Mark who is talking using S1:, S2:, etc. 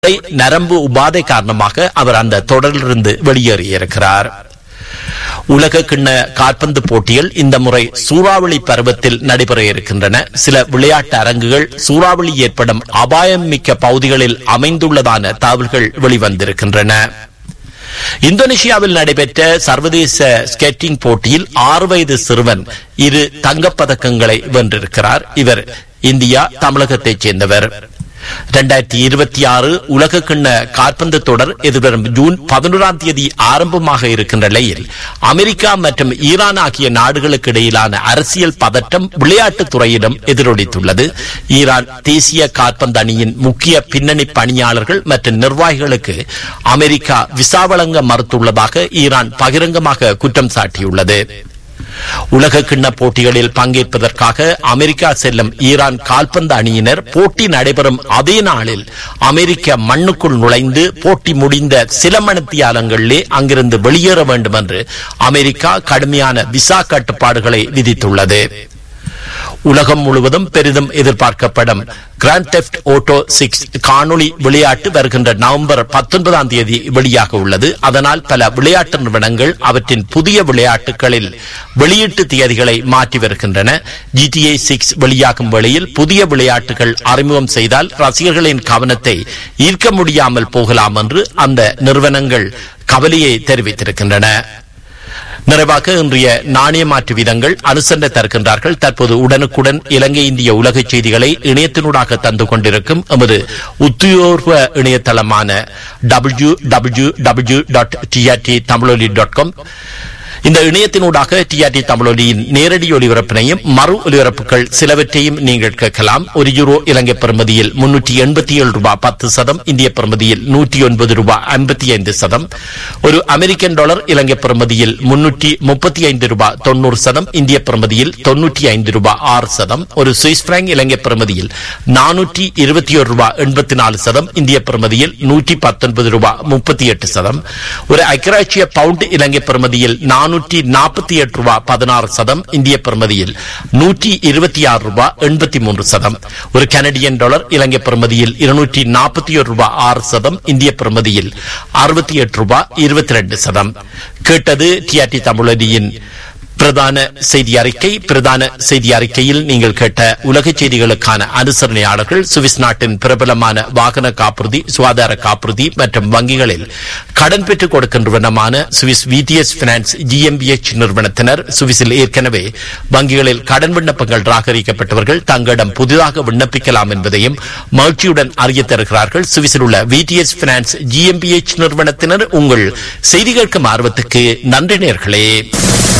S1: தொடை நரம்பு உபாதை காரணமாக அவர் அந்த தொடரிலிருந்து வெளியேறியிருக்கிறார் உலக கிண்ண கால்பந்து போட்டிகள் இந்த முறை சூறாவளி பருவத்தில் நடைபெற இருக்கின்றன சில விளையாட்டு அரங்குகள் சூறாவளி ஏற்படும் அபாயம் மிக்க பகுதிகளில் அமைந்துள்ளதான தகவல்கள் வெளிவந்திருக்கின்றன இந்தோனேஷியாவில் நடைபெற்ற சர்வதேச ஸ்கேட்டிங் போட்டியில் ஆறு வயது சிறுவன் இரு தங்கப்பதக்கங்களை வென்றிருக்கிறார் இவர் இந்தியா தமிழகத்தைச் சேர்ந்தவர் இரண்டாயிரத்தி இருபத்தி ஆறு உலக கிண்ண கால்பந்து தொடர் எதிர்வரும் ஜூன் பதினோராம் தேதி ஆரம்பமாக இருக்கின்ற நிலையில் அமெரிக்கா மற்றும் ஈரான் ஆகிய நாடுகளுக்கு இடையிலான அரசியல் பதட்டம் விளையாட்டுத் துறையிடம் எதிரொலித்துள்ளது ஈரான் தேசிய கால்பந்து அணியின் முக்கிய பின்னணி பணியாளர்கள் மற்றும் நிர்வாகிகளுக்கு அமெரிக்கா விசா வழங்க மறுத்துள்ளதாக ஈரான் பகிரங்கமாக குற்றம் சாட்டியுள்ளது உலக கிண்ண போட்டிகளில் பங்கேற்பதற்காக அமெரிக்கா செல்லும் ஈரான் கால்பந்து அணியினர் போட்டி நடைபெறும் அதே நாளில் அமெரிக்க மண்ணுக்குள் நுழைந்து போட்டி முடிந்த சில மணித்தியாலங்களிலே அங்கிருந்து வெளியேற வேண்டும் என்று அமெரிக்கா கடுமையான விசா கட்டுப்பாடுகளை விதித்துள்ளது உலகம் முழுவதும் பெரிதும் எதிர்பார்க்கப்படும் கிராண்ட் தெஃப்ட் ஓட்டோ சிக்ஸ் காணொளி விளையாட்டு வருகின்ற நவம்பர் பத்தொன்பதாம் தேதி வெளியாக உள்ளது அதனால் பல விளையாட்டு நிறுவனங்கள் அவற்றின் புதிய விளையாட்டுகளில் வெளியீட்டு தேதிகளை மாற்றி வருகின்றன ஜிடிஏ சிக்ஸ் வெளியாகும் வேளையில் புதிய விளையாட்டுகள் அறிமுகம் செய்தால் ரசிகர்களின் கவனத்தை ஈர்க்க முடியாமல் போகலாம் என்று அந்த நிறுவனங்கள் கவலையை தெரிவித்திருக்கின்றன நிறைவாக இன்றைய நாணய மாற்று வீதங்கள் அனுசரணை தருகின்றார்கள் தற்போது உடனுக்குடன் இலங்கை இந்திய உலக செய்திகளை இணையத்தினூடாக தந்து கொண்டிருக்கும் எமது உத்தியோர்வ இணையதளமான W W W dot TRT Tamizholi dot com இந்த இணையத்தினூடாக டிஆர்டி தமிழொலியின் நேரடி ஒலிபரப்பினையும் மறு ஒலிபரப்புகள் சிலவற்றையும் நீங்கள் கேட்கலாம் ஒரு யூரோ இலங்கை பெறுமதியில் முன்னூற்றி எண்பத்தி ஏழு ரூபாய் பத்து சதம் இந்திய பெறுமதியில் நூற்றி ஒன்பது ரூபாய் ஐம்பத்தி ஐந்து சதம் ஒரு அமெரிக்கன் டாலர் இலங்கை பெறுமதியில் முன்னூற்றி முப்பத்தி ஐந்து ரூபாய் தொண்ணூறு சதம் இந்திய பெறுமதியில் தொன்னூற்றி ஐந்து ரூபாய் ஆறு சதம் ஒரு சுவிஸ் பிராங்க் இலங்கை பெறுமதியில் நானூற்றி இருபத்தி ஒரு ரூபாய் எண்பத்தி நாலு சதம் இந்திய பெறுமதியில் நூற்றி பத்தொன்பது ரூபாய் முப்பத்தி எட்டு சதம் ஒரு ஐக்கியராட்சிய பவுண்ட் இலங்கை பெறுமதியில் நானூற்றி நாற்பத்தி எட்டு ரூபாய் பதினாறு சதம் இந்திய பெறுமதியில் நூற்றி இருபத்தி ஆறு ரூபாய் எண்பத்தி மூன்று சதம் ஒரு கனடியன் டாலர் இலங்கை பெறுமதியில் இருநூற்றி நாற்பத்தி ஒரு ரூபாய் ஆறு சதம் இந்திய பெறுமதியில் அறுபத்தி எட்டு ரூபாய் இருபத்தி ரெண்டு சதம் கேட்டது டிஆர்டி தமிழடியின் பிரதான செய்தி அறிக்கை பிரதான செய்தி அறிக்கையில் நீங்கள் கேட்ட உலக செய்திகளுக்கான அனுசரணையாளர்கள் சுவிஸ் நாட்டின் பிரபலமான வாகன காப்புறுதி சுகாதார காப்புறுதி மற்றும் வங்கிகளில் கடன் பெற்றுக் கொடுக்கின்றவனமான சுவிஸ் விடிஎஸ் பினான்ஸ் ஜிஎம்பிஎச் நிறுவனத்தினர் சுவிஸில் ஏற்கனவே வங்கிகளில் கடன் விண்ணப்பங்கள் ராகரிக்கப்பட்டவர்கள் தங்களிடம் புதிதாக விண்ணப்பிக்கலாம் என்பதையும் மகிழ்ச்சியுடன் அறிய தருகிறார்கள் சுவிஸில் உள்ள விடிஎஸ் பினான்ஸ் ஜிஎம்பிஎச் நிறுவனத்தினர் உங்கள் செய்தி கேட்கும் ஆர்வத்துக்கு நன்றி நேர்களே